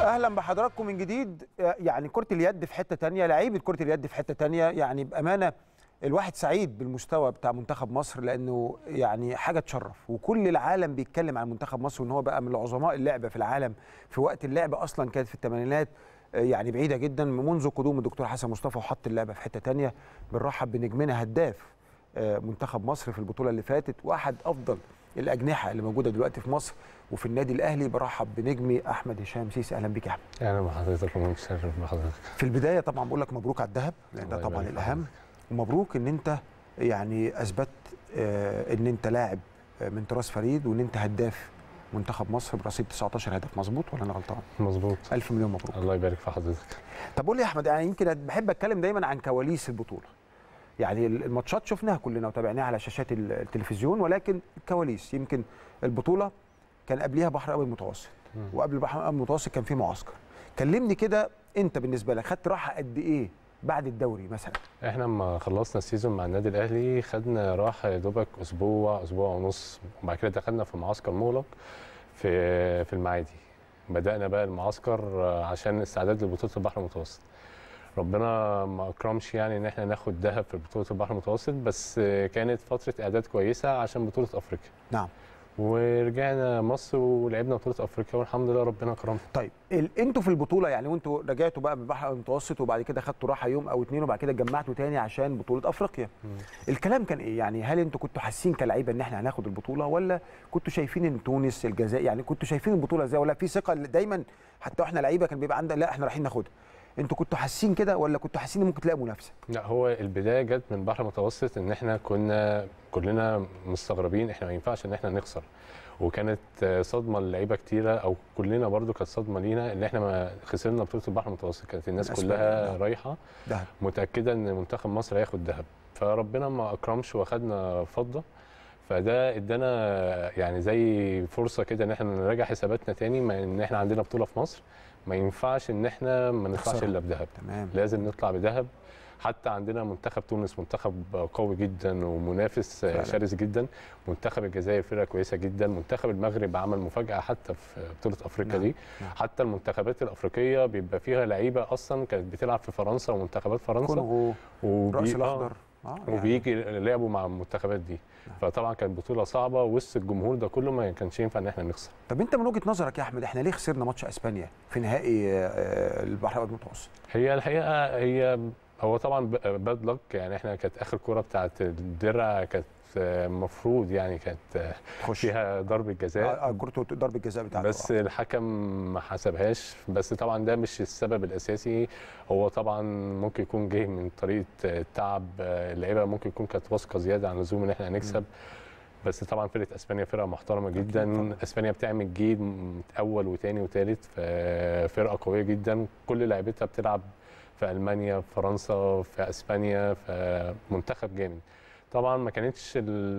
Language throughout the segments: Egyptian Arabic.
اهلا بحضراتكم من جديد يعني كره اليد في حته تانية لعيبه كره اليد في حته تانية يعني بامانه الواحد سعيد بالمستوى بتاع منتخب مصر لانه يعني حاجه تشرف وكل العالم بيتكلم عن منتخب مصر وان هو بقى من عظماء اللعبه في العالم في وقت اللعبه اصلا كانت في الثمانينات يعني بعيده جدا منذ قدوم الدكتور حسن مصطفى وحط اللعبه في حته تانية بنرحب بنجمنا هداف منتخب مصر في البطوله اللي فاتت واحد افضل الاجنحه اللي موجوده دلوقتي في مصر وفي النادي الاهلي برحب بنجمي احمد هشام سيسي اهلا بيك يا احمد اهلا بحضرتك ومتشرف بحضرتك في البدايه طبعا بقول لك مبروك على الذهب لان ده طبعا الاهم ومبروك ان انت يعني اثبت آه ان انت لاعب من طراز فريد وان انت هداف منتخب مصر برصيد 19 هدف مظبوط ولا انا غلطان؟ مظبوط الف مليون مبروك الله يبارك في حضرتك طب قول لي يا احمد يعني يمكن بحب اتكلم دايما عن كواليس البطوله يعني الماتشات شفناها كلنا وتابعناها على شاشات التلفزيون ولكن الكواليس يمكن البطوله كان قبليها بحر ابيض المتوسط وقبل البحر الابيض المتوسط كان في معسكر كلمني كده انت بالنسبه لك خدت راحه قد ايه بعد الدوري مثلا احنا لما خلصنا السيزون مع النادي الاهلي خدنا راحه يا دوبك اسبوع اسبوع ونص وبعد كده دخلنا في معسكر مغلق في في المعادي بدانا بقى المعسكر عشان استعداد لبطوله البحر المتوسط ربنا ما اكرمش يعني ان احنا ناخد ذهب في بطوله البحر المتوسط بس كانت فتره اعداد كويسه عشان بطوله افريقيا نعم ورجعنا مصر ولعبنا بطوله افريقيا والحمد لله ربنا كرمنا طيب انتوا في البطوله يعني وانتوا رجعتوا بقى من البحر المتوسط وبعد كده خدتوا راحه يوم او اتنين وبعد كده اتجمعتوا تاني عشان بطوله افريقيا مم. الكلام كان ايه يعني هل انتوا كنتوا حاسين كلعيبه ان احنا هناخد البطوله ولا كنتوا شايفين ان تونس الجزائر يعني كنتوا شايفين البطوله ازاي ولا في ثقه دايما حتى واحنا لعيبه كان بيبقى عندنا لا احنا رايحين ناخدها انتوا كنتوا حاسين كده ولا كنتوا حاسين ان ممكن تلاقوا منافسه؟ لا هو البدايه جت من البحر المتوسط ان احنا كنا كلنا مستغربين احنا ما ينفعش ان احنا نخسر وكانت صدمه للعيبه كتيره او كلنا برضو كانت صدمه لينا ان احنا ما خسرنا بطوله البحر المتوسط كانت الناس كلها رايحه دهب. متاكده ان منتخب مصر هياخد ذهب فربنا ما اكرمش واخدنا فضه فده ادانا يعني زي فرصه كده ان احنا نراجع حساباتنا تاني ما ان احنا عندنا بطوله في مصر ما ينفعش ان احنا ما نطلعش الا بذهب تمام لازم نطلع بذهب حتى عندنا منتخب تونس منتخب قوي جدا ومنافس فعلا. شرس جدا منتخب الجزائر فرقه كويسه جدا منتخب المغرب عمل مفاجاه حتى في بطوله افريقيا نعم. دي نعم. حتى المنتخبات الافريقيه بيبقى فيها لعيبه اصلا كانت بتلعب في فرنسا ومنتخبات فرنسا كونغو وبي... الراس الاخضر آه يعني. وبيجي لعبوا مع المنتخبات دي نعم. فطبعا كانت بطوله صعبه وسط الجمهور ده كله ما كانش ينفع ان احنا نخسر طب انت من وجهه نظرك يا احمد احنا ليه خسرنا ماتش اسبانيا في نهائي البحر الابيض المتوسط هي الحقيقه هي هو طبعا باد لك يعني احنا كانت اخر كره بتاعت الدرع كانت المفروض يعني كانت تخش. فيها ضربه جزاء اه كره ضربه جزاء بتاعته بس الحكم ما حسبهاش بس طبعا ده مش السبب الاساسي هو طبعا ممكن يكون جه من طريقه التعب اللعيبه ممكن يكون كانت واثقه زياده عن اللزوم ان احنا هنكسب بس طبعا فرقه اسبانيا فرقه محترمه جدا اسبانيا بتعمل جيل اول وثاني وثالث فرقه قويه جدا كل لعيبتها بتلعب في المانيا في فرنسا في اسبانيا في منتخب جامد طبعا ما كانتش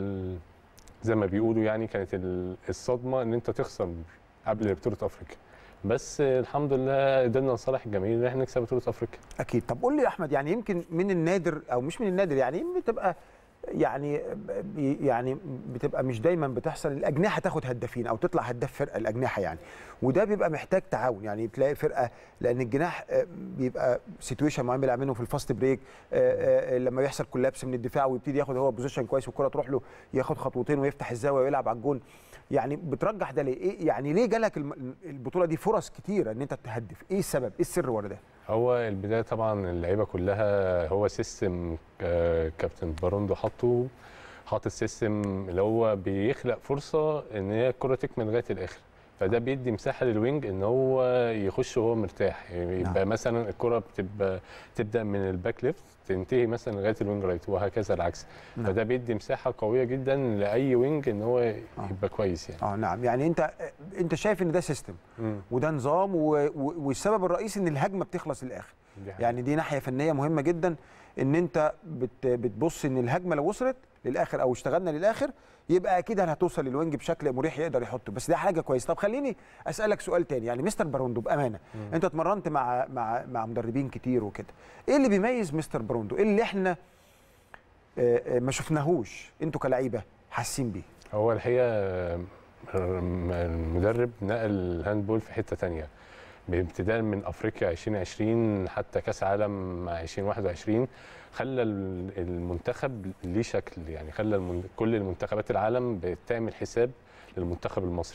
زي ما بيقولوا يعني كانت الصدمه ان انت تخسر قبل بطوله افريقيا بس الحمد لله قدرنا نصالح الجماهير ان احنا نكسب بطوله افريقيا اكيد طب قول لي يا احمد يعني يمكن من النادر او مش من النادر يعني بتبقى يعني يعني بتبقى مش دايما بتحصل الاجنحه تاخد هدافين او تطلع هداف فرقه الاجنحه يعني وده بيبقى محتاج تعاون يعني تلاقي فرقه لان الجناح بيبقى سيتويشن معين بيلعب منه في الفاست بريك لما يحصل كولابس من الدفاع ويبتدي ياخد هو بوزيشن كويس والكره تروح له ياخد خطوتين ويفتح الزاويه ويلعب على الجون يعني بترجح ده ليه؟ إيه يعني ليه جالك البطوله دي فرص كتيره ان انت تهدف؟ ايه السبب؟ ايه السر ورا ده؟ هو البدايه طبعا اللعيبه كلها هو سيستم كابتن باروندو حطه حاطط سيستم اللي هو بيخلق فرصه ان هي الكره تكمل لغايه الاخر فده بيدي مساحه للوينج ان هو يخش وهو مرتاح يعني يبقى نعم. مثلا الكره بتبقى تبدا من الباك ليفت تنتهي مثلا لغايه الوينج رايت وهكذا العكس نعم. فده بيدي مساحه قويه جدا لاي وينج ان هو يبقى آه. كويس يعني اه نعم يعني انت انت شايف ان ده سيستم وده نظام و... و... والسبب الرئيسي ان الهجمه بتخلص للاخر دي يعني دي ناحيه فنيه مهمه جدا ان انت بت... بتبص ان الهجمه لو وصلت للاخر او اشتغلنا للاخر يبقى اكيد هتوصل للوينج بشكل مريح يقدر يحطه بس ده حاجه كويسه طب خليني اسالك سؤال تاني يعني مستر باروندو بامانه مم. انت اتمرنت مع مع مع مدربين كتير وكده ايه اللي بيميز مستر باروندو ايه اللي احنا ما شفناهوش انتوا كلعيبه حاسين بيه هو الحقيقه المدرب نقل الهاندبول في حته تانية بابتداء من افريقيا 2020 حتى كاس عالم 2021 خلى ال- المنتخب ليه شكل يعني خلى المن- كل المنتخبات العالم بتعمل حساب للمنتخب المصري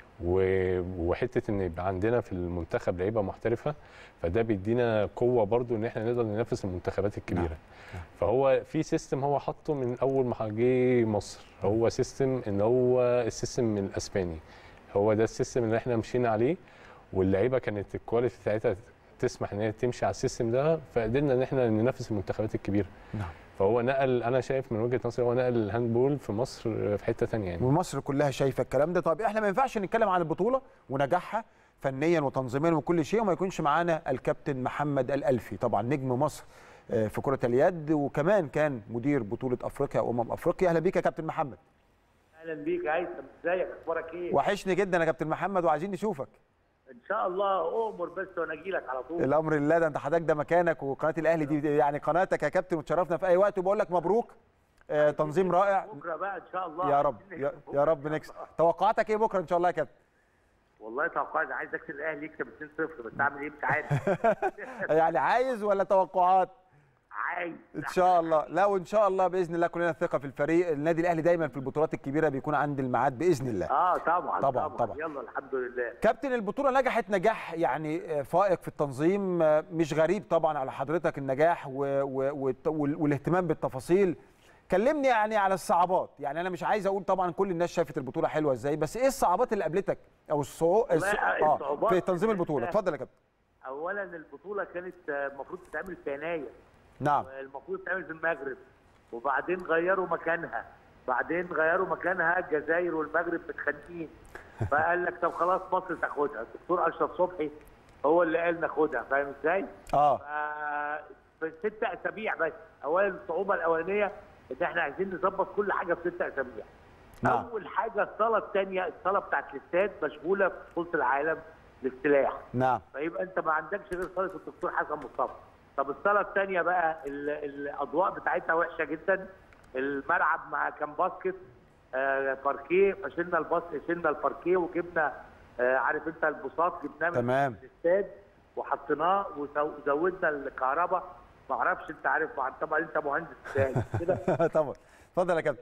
و- وحته ان يبقى عندنا في المنتخب لعيبه محترفه فده بيدينا قوه برضو ان احنا نقدر ننافس المنتخبات الكبيره فهو في سيستم هو حاطه من اول ما جه مصر هو سيستم ان هو السيستم الاسباني هو ده السيستم اللي احنا مشينا عليه واللعيبه كانت الكواليتي بتاعتها تسمح ان هي تمشي على السيستم ده فقدرنا ان احنا ننافس المنتخبات الكبيره نعم. فهو نقل انا شايف من وجهه نظري هو نقل الهاندبول في مصر في حته ثانيه يعني ومصر كلها شايفه الكلام ده طب احنا ما ينفعش نتكلم عن البطوله ونجاحها فنيا وتنظيميا وكل شيء وما يكونش معانا الكابتن محمد الالفي طبعا نجم مصر آه، في كره اليد وكمان كان مدير بطوله افريقيا وامم افريقيا اهلا بيك يا كابتن محمد اهلا بيك يا هيثم ازيك اخبارك ايه؟ وحشني جدا يا كابتن محمد وعايزين نشوفك ان شاء الله امر بس وانا اجي لك على طول الامر لله ده انت حضرتك ده مكانك وقناه الاهلي دي يعني قناتك يا كابتن وتشرفنا في اي وقت وبقول لك مبروك آه، تنظيم رائع بكره بقى ان شاء الله يا رب عايزين يا, نكسب يا بكرة رب إن شاء نكسب الله. توقعاتك ايه بكره ان شاء الله يا كابتن والله توقعت عايز اكسب الاهلي يكسب 2-0 بس اعمل ايه مش عارف يعني عايز ولا توقعات عايز ان شاء الله لا وان شاء الله باذن الله كلنا ثقه في الفريق النادي الاهلي دايما في البطولات الكبيره بيكون عند الميعاد باذن الله اه طبعا طبعاً، طبعاً. يلا الحمد لله كابتن البطوله نجحت نجاح يعني آه، فائق في التنظيم آه، مش غريب طبعا على حضرتك النجاح و و والت- وال- والاهتمام بالتفاصيل كلمني يعني على الصعوبات يعني انا مش عايز اقول طبعا كل الناس شافت البطوله حلوه ازاي بس ايه الصعوبات اللي قابلتك او الصعو... والله اه الصعوبات في تنظيم البطوله اتفضل يا كابتن اولا البطوله كانت آه، المفروض تتعمل في يناير نعم المفروض تتعمل في المغرب وبعدين غيروا مكانها بعدين غيروا مكانها الجزائر والمغرب متخانقين فقال لك طب خلاص مصر تاخدها الدكتور اشرف صبحي هو اللي قال ناخدها فاهم ازاي؟ اه ف- في ست اسابيع بس اولا الصعوبه الاولانيه ان احنا عايزين نظبط كل حاجه في ست اسابيع نعم. اول حاجه الصاله الثانيه الصاله بتاعت الاستاد مشغوله في بطوله العالم للسلاح نعم فيبقى انت ما عندكش غير صاله الدكتور حسن مصطفى طب الصاله الثانيه بقى ال- الاضواء بتاعتها وحشه جدا الملعب مع كان باسكت آه باركيه فشلنا الباسكت شلنا الباركيه وجبنا آه عارف انت البساط جبناه من تمام. الاستاد وحطيناه وزودنا الكهرباء ما اعرفش انت عارف طبعا انت مهندس ازاي كده طبعا اتفضل يا كابتن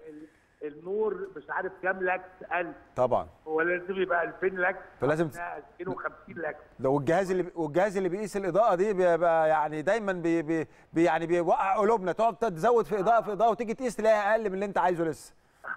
النور مش عارف كام لاكس 1000 طبعا هو لازم يبقى 2000 لاكس فلازم- عملناها 250 لاكس ده والجهاز اللي والجهاز اللي بيقيس الاضاءه دي بيبقى يعني دايما بي بي بي يعني بيوقع قلوبنا تقعد تزود في اضاءه في اضاءه وتيجي تقيس تلاقيها اقل من اللي انت عايزه لسه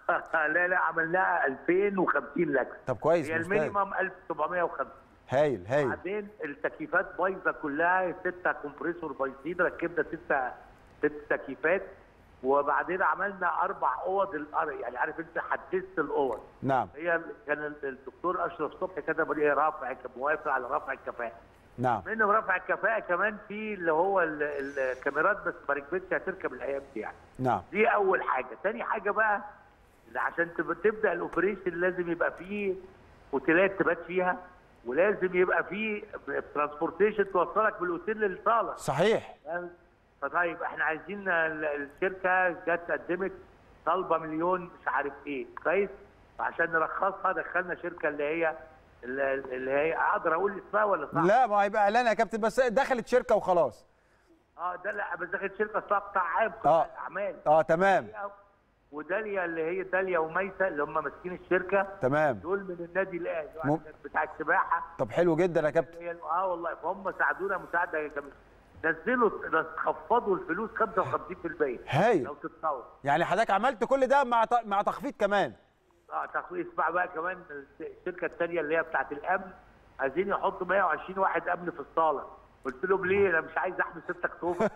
لا لا عملناها 2050 لاكس طب كويس هي ممتاز المينيمم 1750 هايل هايل بعدين التكييفات بايظه كلها ستة كومبريسور بايظين ركبنا ستة ست تكييفات وبعدين عملنا اربع اوض الأر- يعني عارف انت حدثت الاوض نعم هي كان الدكتور اشرف صبحي كتب لي رفع كان موافق على رفع الكفاءه نعم من رفع الكفاءه كمان في اللي هو ال- الكاميرات بس ما ركبتش هتركب الايام دي يعني نعم دي اول حاجه تاني حاجه بقى إن عشان تب- تبدا الاوبريشن لازم يبقى فيه اوتيلات تبات فيها ولازم يبقى فيه ترانسبورتيشن توصلك من الاوتيل للصاله صحيح فاهم؟ فطيب احنا عايزين ال- الشركه جت قدمت طالبه مليون مش عارف ايه كويس فعشان نرخصها دخلنا شركه اللي هي اللي اللي هي اقدر اقول اسمها ولا صح؟ لا ما هيبقى اعلان يا كابتن بس دخلت شركه وخلاص اه ده لا بس دخلت شركه اسمها قطاع عام آه. قطاع اعمال اه تمام وداليا اللي هي داليا وميسه اللي هم ماسكين الشركه تمام دول من النادي الاهلي مم. واحد كان بتاع السباحه طب حلو جدا يا كابتن اللي هي اه والله فهم ساعدونا مساعده جميله نزلوا خفضوا الفلوس 55% هايل لو تتصور يعني حضرتك عملت كل ده مع ت- مع تخفيض كمان اه تخفيض اسمع بقى كمان الشركه الثانيه اللي هي بتاعت الامن عايزين يحطوا 120 واحد امن في الصاله قلت لهم ليه انا مش عايز احمي 6 اكتوبر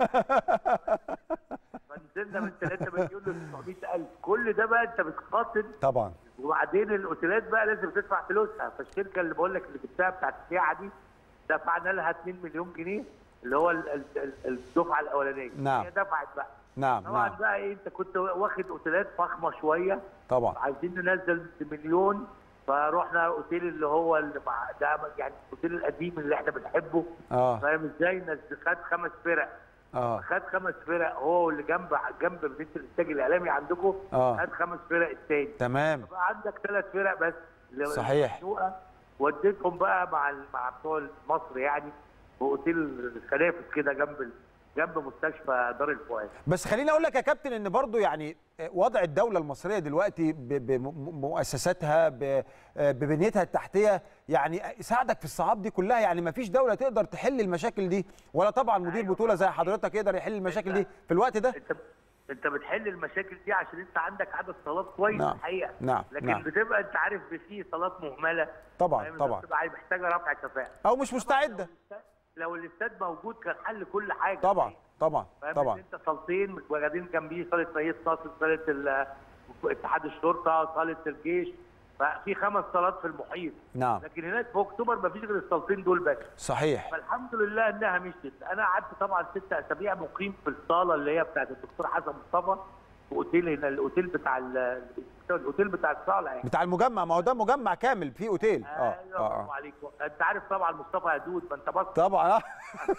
فنزلنا من 3 مليون ل 900000 كل ده بقى انت بتقاتل طبعا وبعدين الاوتيلات بقى لازم تدفع فلوسها فالشركه اللي بقول لك اللي جبتها بتاعت السياحه دي دفعنا لها 2 مليون جنيه اللي هو ال- ال- ال- الدفعه الاولانيه نعم. هي دفعت بقى نعم طبعا نعم بقى ايه انت كنت واخد اوتيلات فخمه شويه طبعا عايزين ننزل مليون فروحنا اوتيل اللي هو اللي مع ده يعني الاوتيل القديم اللي احنا بنحبه اه فاهم ازاي نزل خد خمس فرق اه خد خمس فرق هو اللي جنب جنب مدينه الانتاج الاعلامي عندكم آه. خد خمس فرق التاني تمام بقى عندك ثلاث فرق بس اللي- صحيح. المخنوقة وديتهم بقى مع ال- مع بتوع مصر يعني في اوتيل خلافت كده جنب ال- جنب مستشفى دار الفؤاد بس خليني اقول لك يا كابتن ان برضو يعني وضع الدوله المصريه دلوقتي بمؤسساتها ب- ببنيتها التحتيه يعني ساعدك في الصعاب دي كلها يعني ما فيش دوله تقدر تحل المشاكل دي ولا طبعا مدير أيوة. بطوله زي حضرتك يقدر يحل المشاكل دي في الوقت ده انت انت بتحل المشاكل دي عشان انت عندك عدد صالات كويس نعم. الحقيقه نعم. لكن نعم. بتبقى انت عارف في صالات مهمله طبعاً، فاهم؟ طبعاً. بتبقى محتاجه رفع كفاءه او مش مستعده لو الاستاد موجود كان حل كل حاجه طبعا طبعا فاهم طبعا إن انت صالتين متواجدين جنبيه صاله رئيس ناصر صاله ال- اتحاد الشرطه صاله الجيش ففي خمس صالات في المحيط نعم لكن هناك في اكتوبر ما فيش غير الصالتين دول بس صحيح فالحمد لله انها مشيت انا قعدت طبعا ست اسابيع مقيم في الصاله اللي هي بتاعت الدكتور حسن مصطفى في اوتيل هنا الاوتيل بتاع ال- الاوتيل بتاع الصاله يعني بتاع المجمع ما هو ده مجمع كامل فيه اوتيل اه ايوه اه, برافو آه. عليك انت عارف طبعا مصطفى هدود ما انت بص طبعا آه.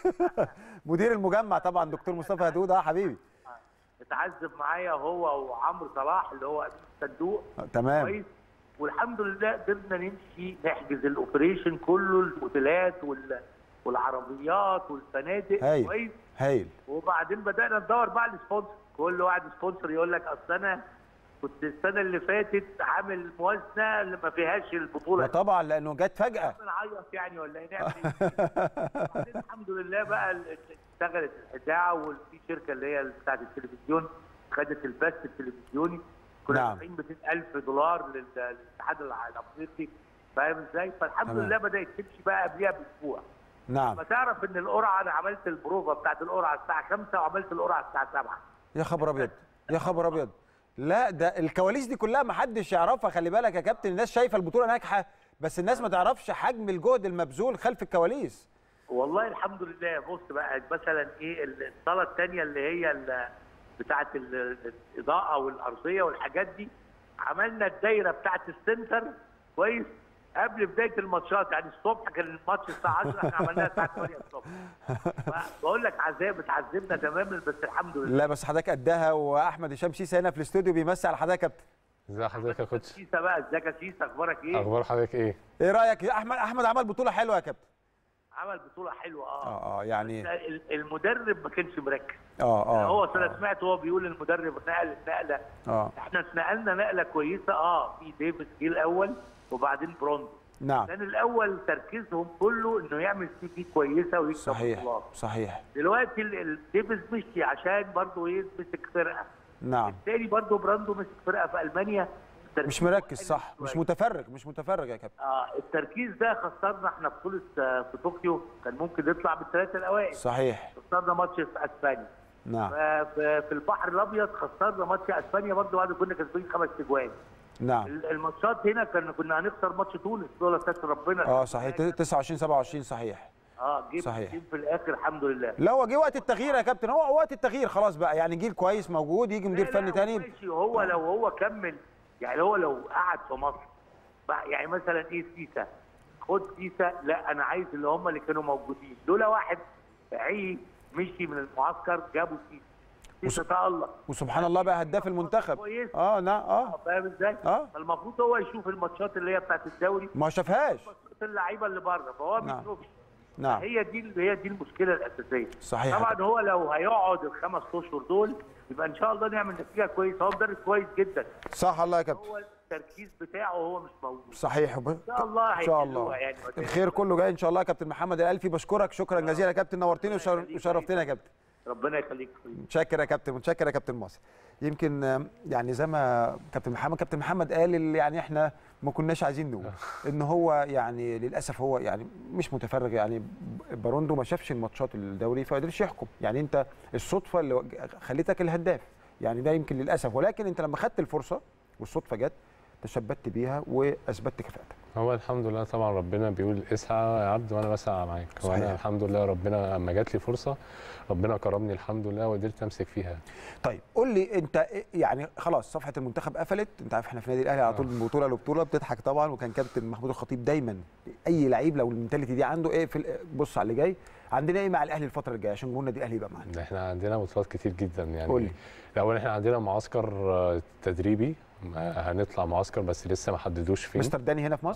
مدير المجمع طبعا دكتور مصطفى هدود اه حبيبي اتعذب معايا هو وعمرو صلاح اللي هو امين الصندوق آه، تمام كويس والحمد لله قدرنا نمشي نحجز الاوبريشن كله الاوتيلات وال والعربيات والفنادق هايل. كويس هايل وبعدين بدانا ندور بقى على السبونسر كل واحد سبونسر يقول لك اصل انا كنت السنه اللي فاتت عامل موازنه اللي ما فيهاش البطوله دي. طبعا لانه جت فجاه نعيط يعني ولا ايه نعمل ايه؟ وبعدين الحمد لله بقى ال- اشتغلت الاذاعه وفي شركه اللي هي بتاعت التلفزيون خدت البث التلفزيوني كنا نعم. دافعين 200000 دولار لل- للاتحاد الع- الافريقي فاهم ازاي؟ فالحمد تمام. لله بدات تمشي بقى قبلها باسبوع نعم ما تعرف ان القرعه انا عملت البروفا بتاعت القرعه الساعه 5 وعملت القرعه الساعه 7 يا خبر ابيض يا خبر ابيض لا ده الكواليس دي كلها ما حدش يعرفها خلي بالك يا كابتن الناس شايفه البطوله ناجحه بس الناس ما تعرفش حجم الجهد المبذول خلف الكواليس والله الحمد لله بص بقى مثلا ايه الصاله الثانيه اللي هي ال- بتاعه ال- الاضاءه والارضيه والحاجات دي عملنا الدايره بتاعه السنتر كويس قبل بدايه الماتشات يعني الصبح كان الماتش الساعه 10 احنا عملناها الساعه 8 الصبح بقول لك عذاب اتعذبنا تماما بس الحمد لله لا بس حضرتك قدها واحمد هشام سيسه هنا في الاستوديو بيمسي على حضرتك يا كابتن ازي حضرتك يا كوتش سيسا بقى ازيك يا سيسا اخبارك ايه؟ اخبار حضرتك ايه ايه رايك يا احمد احمد عمل بطوله حلوه يا كابتن عمل بطوله حلوه اه اه اه يعني ال- المدرب ما كانش مركز اه اه هو انا آه. سمعت هو بيقول المدرب نقل النقله اه احنا اتنقلنا نقله كويسه اه في ديفيد جه الاول وبعدين برونز نعم كان الاول تركيزهم كله انه يعمل سي في كويسه ويكسب صحيح بطولات صحيح دلوقتي ال- ال- ديفيز مشي عشان برضه يمسك فرقه نعم التاني برضه براندو مسك فرقه في المانيا مش التركيز مركز قل صح مش شوية. متفرغ مش متفرغ يا كابتن اه التركيز ده خسرنا احنا بطوله آه، في طوكيو كان ممكن نطلع بالثلاثه الاوائل صحيح خسرنا ماتش في اسبانيا نعم في في البحر الابيض خسرنا ماتش اسبانيا برضه بعد كنا كسبانين خمس اجوان نعم الماتشات هنا كان كنا هنخسر ماتش تونس لولا ستر ربنا اه صحيح 29 27 صحيح اه جيب صحيح. جيب في الاخر الحمد لله لا هو جه وقت التغيير يا كابتن هو وقت التغيير خلاص بقى يعني جيل كويس موجود يجي مدير لا، فني لا، تاني ماشي هو لو هو كمل يعني هو لو قعد في مصر بقى يعني مثلا ايه سيسا خد سيسا لا انا عايز اللي هم اللي كانوا موجودين دول واحد عي مشي من المعسكر جابوا سيسا سيسا تألق وسبحان الله بقى هداف المنتخب كويس. اه نعم اه آه، فاهم ازاي؟ آه. فالمفروض هو يشوف الماتشات اللي هي بتاعت الدوري ما شافهاش ماتشات اللعيبه اللي بره فهو ما نعم. بيشوفش نعم هي دي هي دي المشكله الاساسيه صحيح يا طبعا كابتن. هو لو هيقعد الخمس اشهر دول يبقى ان شاء الله نعمل نتيجه كويسه هو مدرب كويس جدا صح الله يا كابتن هو التركيز بتاعه هو مش موجود صحيح ان شاء الله ان شاء هيحلوها الله يعني. الخير كله جاي ان شاء الله يا كابتن محمد الالفي بشكرك شكرا جزيلا يا كابتن نورتني وشر- وشرفتنا يا كابتن ربنا يخليك متشكر يا كابتن متشكر يا كابتن مصر يمكن آم، يعني زي ما كابتن محمد كابتن محمد قال اللي يعني احنا ما كناش عايزين نقول ان هو يعني للاسف هو يعني مش متفرغ يعني ب- باروندو ما شافش الماتشات الدوري فما قدرش يحكم يعني انت الصدفه اللي وج- خليتك الهداف يعني ده يمكن للاسف ولكن انت لما خدت الفرصه والصدفه جت تشبثت بيها واثبتت كفاءتك هو الحمد لله طبعا ربنا بيقول اسعى يا عبد وانا بسعى معاك صحيح. وانا الحمد لله ربنا لما جات لي فرصه ربنا كرمني الحمد لله وقدرت امسك فيها طيب قول لي انت إيه- يعني خلاص صفحه المنتخب قفلت انت عارف احنا في نادي الاهلي على طول من بطوله لبطوله بتضحك طبعا وكان كابتن محمود الخطيب دايما اي لعيب لو المنتاليتي دي عنده ايه في ال- بص على اللي جاي عندنا ايه مع الاهلي الفتره الجايه عشان جمهور النادي الاهلي يبقى معانا ده احنا عندنا بطولات كتير جدا يعني قول لي. الاول احنا عندنا معسكر آه، تدريبي آه، هنطلع معسكر بس لسه ما حددوش فين مستر داني هنا في مصر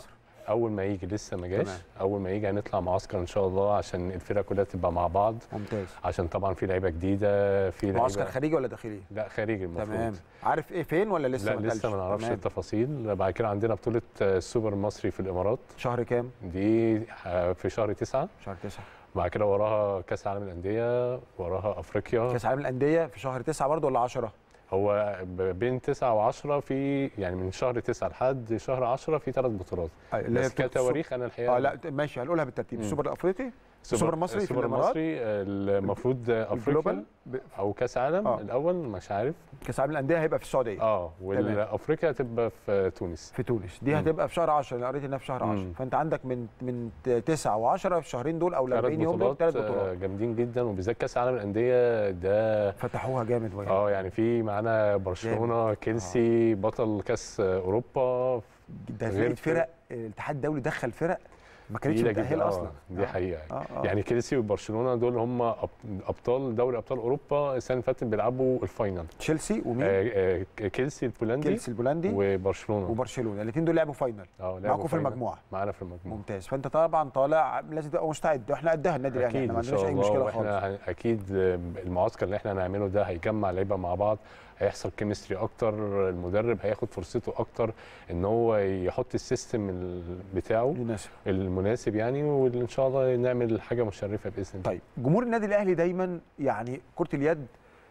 اول ما يجي لسه ما جاش تمام. اول ما يجي هنطلع معسكر ان شاء الله عشان الفرقه كلها تبقى مع بعض ممتاز عشان طبعا في لعيبه جديده في معسكر لعيبه خارجي ولا داخلي لا خارجي المفروض تمام عارف ايه فين ولا لسه لا ما لسه اتقالش؟ ما نعرفش تمام. التفاصيل بعد كده عندنا بطوله السوبر المصري في الامارات شهر كام دي في شهر تسعة شهر 9 بعد كده وراها كاس العالم للانديه وراها افريقيا كاس العالم للانديه في شهر 9 برضه ولا 10 هو ب- بين 9 و10 في يعني من شهر 9 لحد شهر 10 في ثلاث بطولات اللي هي بس بطولة كتواريخ انا الحقيقه اه لا ماشي هنقولها بالترتيب مم. السوبر الافريقي السوبر المصري في السوبر الإمارات؟ المصري المفروض افريقيا الجلوبال ب- او كاس عالم آه. الاول مش عارف كاس العالم للانديه هيبقى في السعوديه اه والافريقيا هتبقى في تونس في تونس دي مم. هتبقى في شهر 10 انا قريت انها في شهر 10 مم. فانت عندك من من 9 و10 في الشهرين دول او ال ثلاث 40 يوم دول بطولات ثلاث آه، بطولات جامدين جدا وبالذات كاس العالم للانديه ده فتحوها جامد وين اه يعني في معانا برشلونه كيلسي بطل كاس اوروبا ده غير فرق فرق الاتحاد الدولي دخل فرق ما كانتش تقيلة جدا. متاهله آه، اصلا دي آه. حقيقه اه اه يعني كيلسي وبرشلونه دول هم أب- ابطال دوري ابطال اوروبا السنه اللي فاتت بيلعبوا الفاينل تشيلسي ومين آه، آه، كيلسي البولندي كيلسي البولندي وبرشلونه وبرشلونه الاثنين دول لعبوا فاينل اه لعبوا معاكم في فاينل. المجموعه معانا في المجموعه ممتاز فانت طبعا طالع لازم تبقى مستعد احنا قدها النادي الاهلي اكيد احنا ما ان عندناش شاء اي الله مشكله واحنا خالص هن- اكيد آه، المعسكر اللي احنا هنعمله ده هيجمع لعيبه مع بعض هيحصل كيمستري اكتر المدرب هياخد فرصته اكتر ان هو يحط السيستم ال- بتاعه يناسب المناسب يعني وان شاء الله نعمل حاجه مشرفه باذن الله طيب جمهور النادي الاهلي دايما يعني كره اليد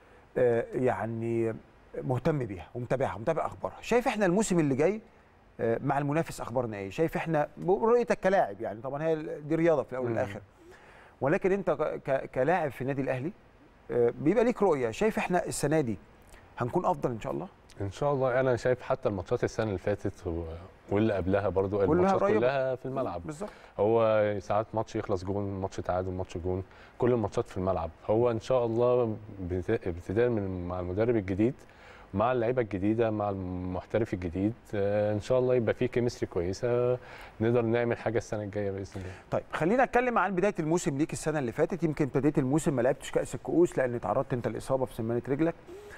آه، يعني مهتم بيها ومتابعها ومتابع اخبارها شايف احنا الموسم اللي جاي آه، مع المنافس اخبارنا ايه شايف احنا رؤيتك كلاعب يعني طبعا هي دي رياضه في الاول مم. والاخر ولكن انت ك- كلاعب في النادي الاهلي آه، بيبقى ليك رؤيه شايف احنا السنه دي هنكون افضل ان شاء الله ان شاء الله انا شايف حتى الماتشات السنه اللي فاتت و- واللي قبلها برضو كلها الماتشات قريبة. كلها في الملعب بالظبط هو ساعات ماتش يخلص جون ماتش تعادل ماتش جون كل الماتشات في الملعب هو ان شاء الله بت- ابتداء من مع المدرب الجديد مع اللعيبه الجديده مع المحترف الجديد آه، ان شاء الله يبقى في كيمستري كويسه نقدر نعمل حاجه السنه الجايه باذن الله طيب خلينا اتكلم عن بدايه الموسم ليك السنه اللي فاتت يمكن ابتديت الموسم ما لعبتش كاس الكؤوس لان اتعرضت انت الاصابه في سمانه رجلك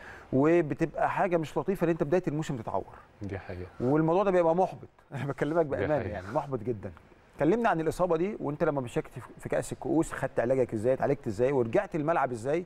وبتبقى حاجه مش لطيفه ان انت بدايه الموسم تتعور دي حقيقه والموضوع ده بيبقى محبط انا بكلمك بامانه حقيقة. يعني محبط جدا كلمنا عن الاصابه دي وانت لما مشيت في كاس الكؤوس خدت علاجك ازاي اتعالجت ازاي ورجعت الملعب ازاي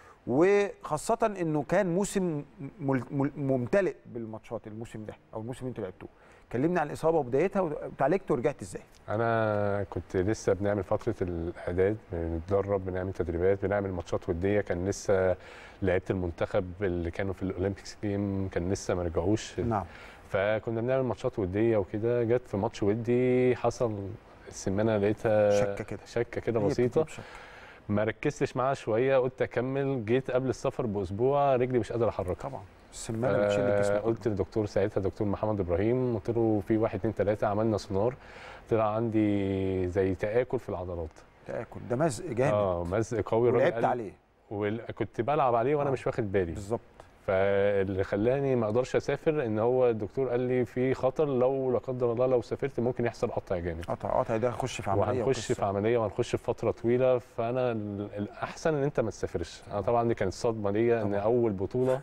وخاصه انه كان موسم مل- مل- ممتلئ بالماتشات الموسم ده او الموسم اللي انتوا لعبتوه كلمنا عن الاصابه وبدايتها وتعالجت ورجعت ازاي انا كنت لسه بنعمل فتره الاعداد بنتدرب بنعمل تدريبات بنعمل ماتشات وديه كان لسه لعيبه المنتخب اللي كانوا في الاولمبيكس جيم كان لسه ما رجعوش نعم فكنا بنعمل ماتشات وديه وكده جت في ماتش ودي حصل السمانه لقيتها شكة كده. شكه كده هي بسيطه بتجيب شك. ما ركزتش معاها شويه قلت اكمل جيت قبل السفر باسبوع رجلي مش قادر احركها طبعا السمانه بتشيل الجسم آه، كله. قلت للدكتور ساعتها دكتور محمد ابراهيم قلت له في واحد اتنين تلاته عملنا سونار طلع عندي زي تاكل في العضلات تاكل ده مزق جامد اه مزق قوي الراجل ولعبت قال- عليه وكنت بلعب عليه وانا آه. مش واخد بالي بالظبط فاللي خلاني ما اقدرش اسافر ان هو الدكتور قال لي في خطر لو لا قدر الله لو سافرت ممكن يحصل قطع جامد قطع قطع ده هنخش في عمليه وهنخش في عمليه وهنخش في فتره طويله فانا ال- الاحسن ان انت ما تسافرش انا طبعا دي كانت صدمه ليا ان طبعاً. اول بطوله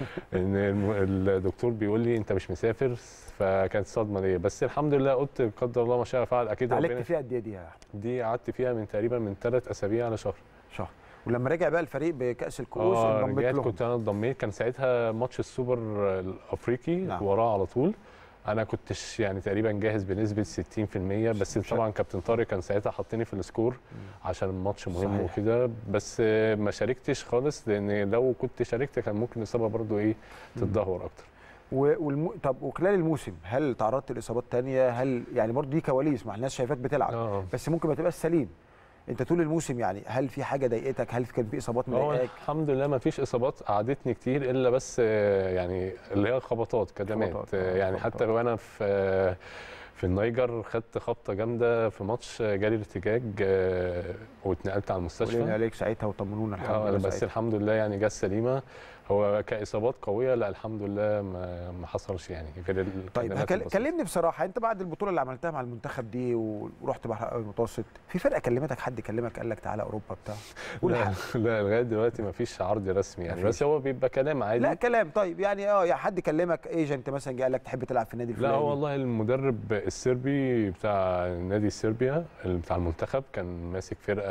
ان الم- الدكتور بيقول لي انت مش مسافر فكانت صدمه ليا بس الحمد لله قلت قدر الله ما شاء فعل اكيد اتعالجت ربنا فيها قد ايه دي يا أحمد؟ دي قعدت فيها من تقريبا من ثلاث اسابيع على شهر شهر ولما رجع بقى الفريق بكاس الكؤوس اه انضميت رجعت لهم كنت انا انضميت كان ساعتها ماتش السوبر الافريقي نعم. وراه على طول انا كنتش يعني تقريبا جاهز بنسبه 60% بس مش- طبعا كابتن طارق كان ساعتها حاطيني في السكور عشان الماتش مهم صحيح. وكده بس آه، ما شاركتش خالص لان لو كنت شاركت كان ممكن الاصابه برضو ايه تتدهور اكتر و- والم... طب وخلال الموسم هل تعرضت لاصابات تانية هل يعني برضه دي كواليس ما الناس شايفاك بتلعب اه بس ممكن ما تبقاش سليم انت طول الموسم يعني هل في حاجه ضايقتك هل كان في اصابات هو مضايقاك الحمد لله ما فيش اصابات قعدتني كتير الا بس آه، يعني اللي هي خبطات كدمات خبطات، آه، آه، يعني خبطات. حتى وانا في آه، في النيجر خدت خبطه جامده في ماتش آه، جالي ارتجاج آه، واتنقلت على قولي المستشفى عليك ساعتها وطمنونا الحمد اه لله بس ساعتها. الحمد لله يعني جت سليمه هو كاصابات قويه لا الحمد لله ما, ما حصلش يعني غير طيب الكدمات هكل- البسيطة. كلمني بصراحه انت بعد البطوله اللي عملتها مع المنتخب دي ورحت بحر المتوسط في فرقه كلمتك حد كلمك قال لك تعالى اوروبا بتاع قول لا, حاجة. لا لغايه دلوقتي ما فيش عرض رسمي يعني مفيش. بس هو بيبقى كلام عادي لا كلام طيب يعني اه يا حد كلمك ايجنت مثلا جه قال لك تحب تلعب في النادي لا الفلاني هو والله المدرب السربي بتاع نادي صربيا بتاع المنتخب كان ماسك فرقه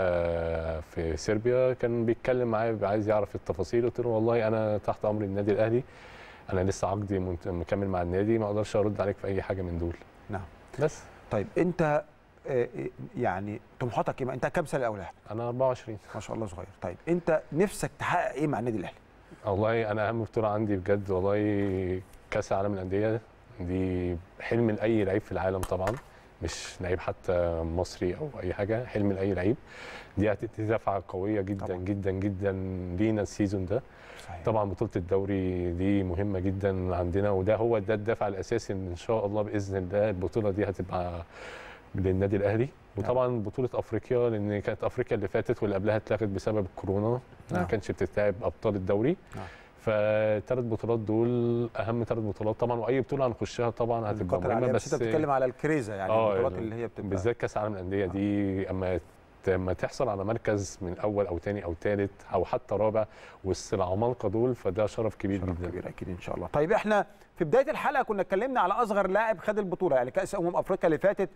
في صربيا كان بيتكلم معايا عايز يعرف التفاصيل قلت له والله انا تحت امر النادي الاهلي انا لسه عقدي منت- مكمل مع النادي ما اقدرش ارد عليك في اي حاجه من دول نعم بس طيب انت آه، يعني طموحاتك ايه انت كام سنه الاول يا أحمد؟ انا 24 ما شاء الله صغير طيب انت نفسك تحقق ايه مع النادي الاهلي والله انا اهم بطوله عندي بجد والله كاس العالم للانديه دي حلم لاي لعيب في العالم طبعا مش لعيب حتى مصري او اي حاجه حلم لاي لعيب دي هتدي دفعه قويه جدا طبعاً. جدا جدا لينا السيزون ده صحيح طبعا بطوله الدوري دي مهمه جدا عندنا وده هو ده الدافع الاساسي ان ان شاء الله باذن الله البطوله دي هتبقى للنادي الاهلي وطبعا بطوله افريقيا لان كانت افريقيا اللي فاتت واللي قبلها اتلغت بسبب الكورونا ما نعم. كانش بتتلعب ابطال الدوري نعم. فالثلاث بطولات دول اهم ثلاث بطولات طبعا واي بطوله هنخشها طبعا هتبقى القطر مهمه العالية، بس بس انت بتتكلم على الكريزه يعني آه، البطولات يعني اللي هي بتبقى بالذات كاس العالم للانديه دي اما اما تحصل على مركز من اول او ثاني او ثالث او حتى رابع وسط العمالقه دول فده شرف كبير شرف جدا كبير اكيد ان شاء الله طيب احنا في بدايه الحلقه كنا اتكلمنا على اصغر لاعب خد البطوله يعني كاس امم افريقيا اللي فاتت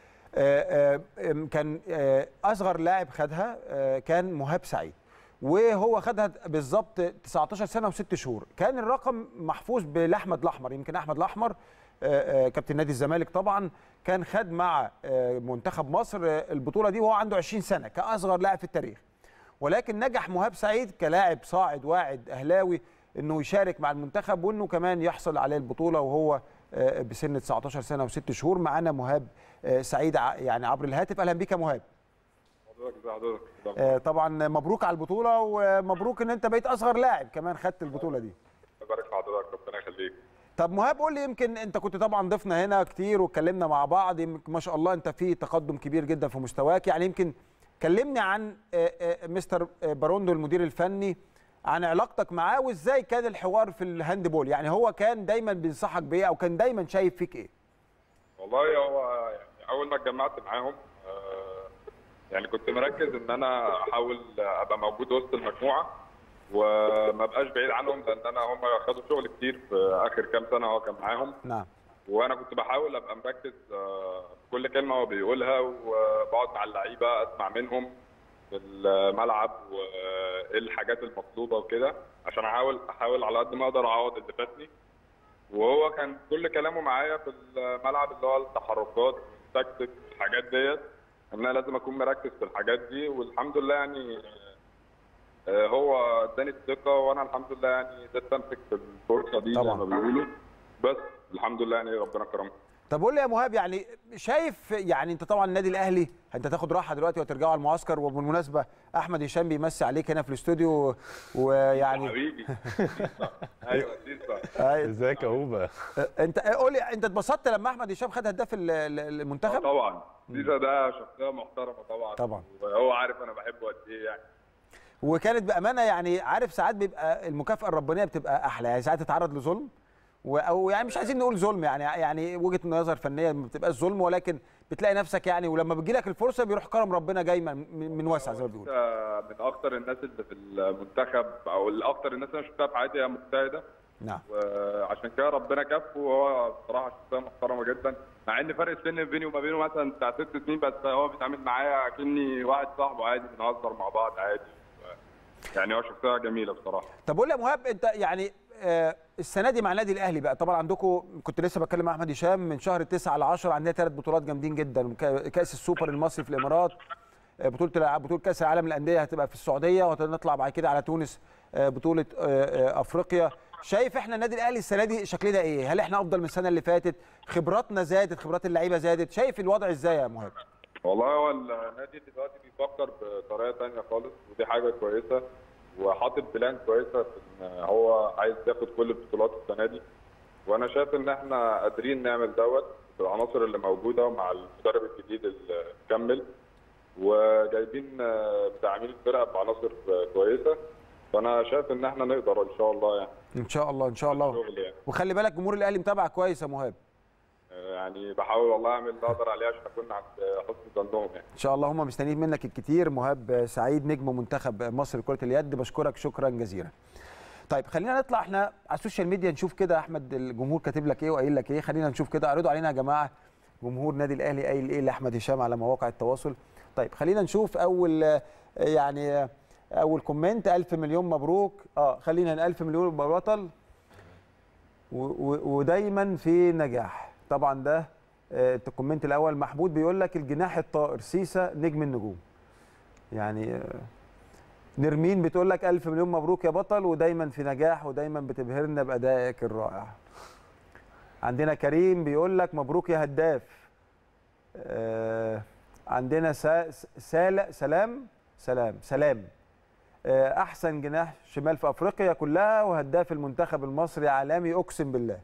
آه، آه، آم، كان آه، اصغر لاعب خدها آه، كان مهاب سعيد وهو خدها بالظبط 19 سنه وست شهور كان الرقم محفوظ بالاحمد الاحمر يمكن احمد الاحمر آه، آه، كابتن نادي الزمالك طبعا كان خد مع آه، منتخب مصر آه، البطوله دي وهو عنده 20 سنه كاصغر لاعب في التاريخ ولكن نجح مهاب سعيد كلاعب صاعد واعد اهلاوي انه يشارك مع المنتخب وانه كمان يحصل عليه البطوله وهو آه، بسن 19 سنه وست شهور معانا مهاب آه، سعيد ع- يعني عبر الهاتف اهلا بيك يا مهاب حضرتك ازي حضرتك آه، طبعا مبروك على البطوله ومبروك ان انت بقيت اصغر لاعب كمان خدت البطوله دي بارك في حضرتك ربنا يخليك طب مهاب قول لي يمكن انت كنت طبعا ضيفنا هنا كتير واتكلمنا مع بعض يمكن ما شاء الله انت في تقدم كبير جدا في مستواك يعني يمكن كلمني عن آه، آه، مستر آه، باروندو المدير الفني عن علاقتك معاه وازاي كان الحوار في الهاندبول يعني هو كان دايما بينصحك بايه او كان دايما شايف فيك ايه والله هو يعني اول ما اتجمعت معاهم آه، يعني كنت مركز ان انا احاول ابقى موجود وسط المجموعه وما بقاش بعيد عنهم لان انا هم خدوا شغل كتير في اخر كام سنه هو كان معاهم نعم وانا كنت بحاول ابقى مركز آه، في كل كلمه هو بيقولها وبقعد مع اللعيبه اسمع منهم في الملعب وايه الحاجات المطلوبه وكده عشان احاول احاول على قد ما اقدر اعوض اللي فاتني وهو كان كل كلامه معايا في الملعب اللي هو التحركات التكتيك الحاجات ديت ان انا لازم اكون مركز في الحاجات دي والحمد لله يعني آه، هو اداني الثقه وانا الحمد لله يعني قدرت امسك في الفرصه دي زي طبعاً. ما بيقولوا بس الحمد لله يعني ربنا كرمني طب قول لي يا مهاب يعني شايف يعني انت طبعا النادي الاهلي انت تاخد راحه دلوقتي وترجعوا على المعسكر وبالمناسبه احمد هشام بيمسي عليك هنا في الاستوديو ويعني حبيبي ايوه سيسا آه، ازيك يا هوبا انت قول لي انت اتبسطت لما احمد هشام خد هداف ال- ال- آه المنتخب طبعا سيسا ده شخصيه محترمه طبعا طبعا. وهو عارف انا بحبه قد ايه يعني وكانت بامانه يعني عارف ساعات بيبقى المكافاه الربانيه بتبقى احلى يعني ساعات تتعرض لظلم و- او يعني مش عايزين نقول ظلم يعني يعني وجهه نظر فنيه ما بتبقاش ظلم ولكن بتلاقي نفسك يعني ولما بتجي لك الفرصه بيروح كرم ربنا جاي من من واسع زي ما بيقولوا سيسا من اكتر الناس اللي في المنتخب او الاكتر الناس اللي انا شفتها في حياتي هي مجتهده نعم وعشان كده ربنا كفه وهو بصراحه شخصيه محترمه جدا مع ان فرق السن بيني وما بينه مثلا بتاع ست سنين بس هو بيتعامل معايا كأني واحد صاحبه عادي بنهزر مع بعض عادي يعني هو شخصيه جميله بصراحه طب قول لي يا مهاب انت يعني آه، السنه دي مع النادي الاهلي بقى طبعا عندكم كنت لسه بتكلم مع احمد هشام من شهر 9 ل 10 عندنا ثلاث بطولات جامدين جدا كا- كاس السوبر المصري في الامارات آه، بطوله الع- بطوله كاس العالم للانديه هتبقى في السعوديه وهنطلع بعد كده على تونس آه، بطوله آه، آه، افريقيا شايف احنا النادي الاهلي السنه دي شكلنا ايه هل احنا افضل من السنه اللي فاتت خبراتنا زادت خبرات اللعيبه زادت شايف الوضع ازاي يا مهاب والله هو النادي دلوقتي بيفكر بطريقه تانية خالص ودي حاجه كويسه وحاطط بلان كويسه في ان هو عايز ياخد كل البطولات السنه دي وانا شايف ان احنا قادرين نعمل دوت بالعناصر اللي موجوده ومع المدرب الجديد اللي مكمل وجايبين آه، مدعمين الفرقه بعناصر آه، كويسه فانا شايف ان احنا نقدر ان شاء الله يعني ان شاء الله ان شاء الله شغل يعني وخلي بالك جمهور الاهلي متابعك كويس يا مهاب يعني بحاول والله اعمل اللي اقدر عليه عشان اكون عند حسن ظنهم يعني ان شاء الله هم مستنيين منك الكتير مهاب سعيد نجم منتخب مصر لكره اليد بشكرك شكرا جزيلا طيب خلينا نطلع احنا على السوشيال ميديا نشوف كده احمد الجمهور كاتب لك ايه وقايل لك ايه خلينا نشوف كده اعرضوا علينا يا جماعه جمهور نادي الاهلي قايل ايه لاحمد هشام على مواقع التواصل طيب خلينا نشوف اول آه، يعني آه، اول كومنت الف مليون مبروك اه خلينا الف مليون بطل و- و- ودايما في نجاح طبعا ده آه، الكومنت الاول محمود بيقول لك الجناح الطائر سيسا نجم النجوم يعني آه، نرمين بتقول لك الف مليون مبروك يا بطل ودايما في نجاح ودايما بتبهرنا بادائك الرائع عندنا كريم بيقول لك مبروك يا هداف آه، عندنا سا سال سلام سلام سلام آه، احسن جناح شمال في افريقيا كلها وهداف المنتخب المصري عالمي اقسم بالله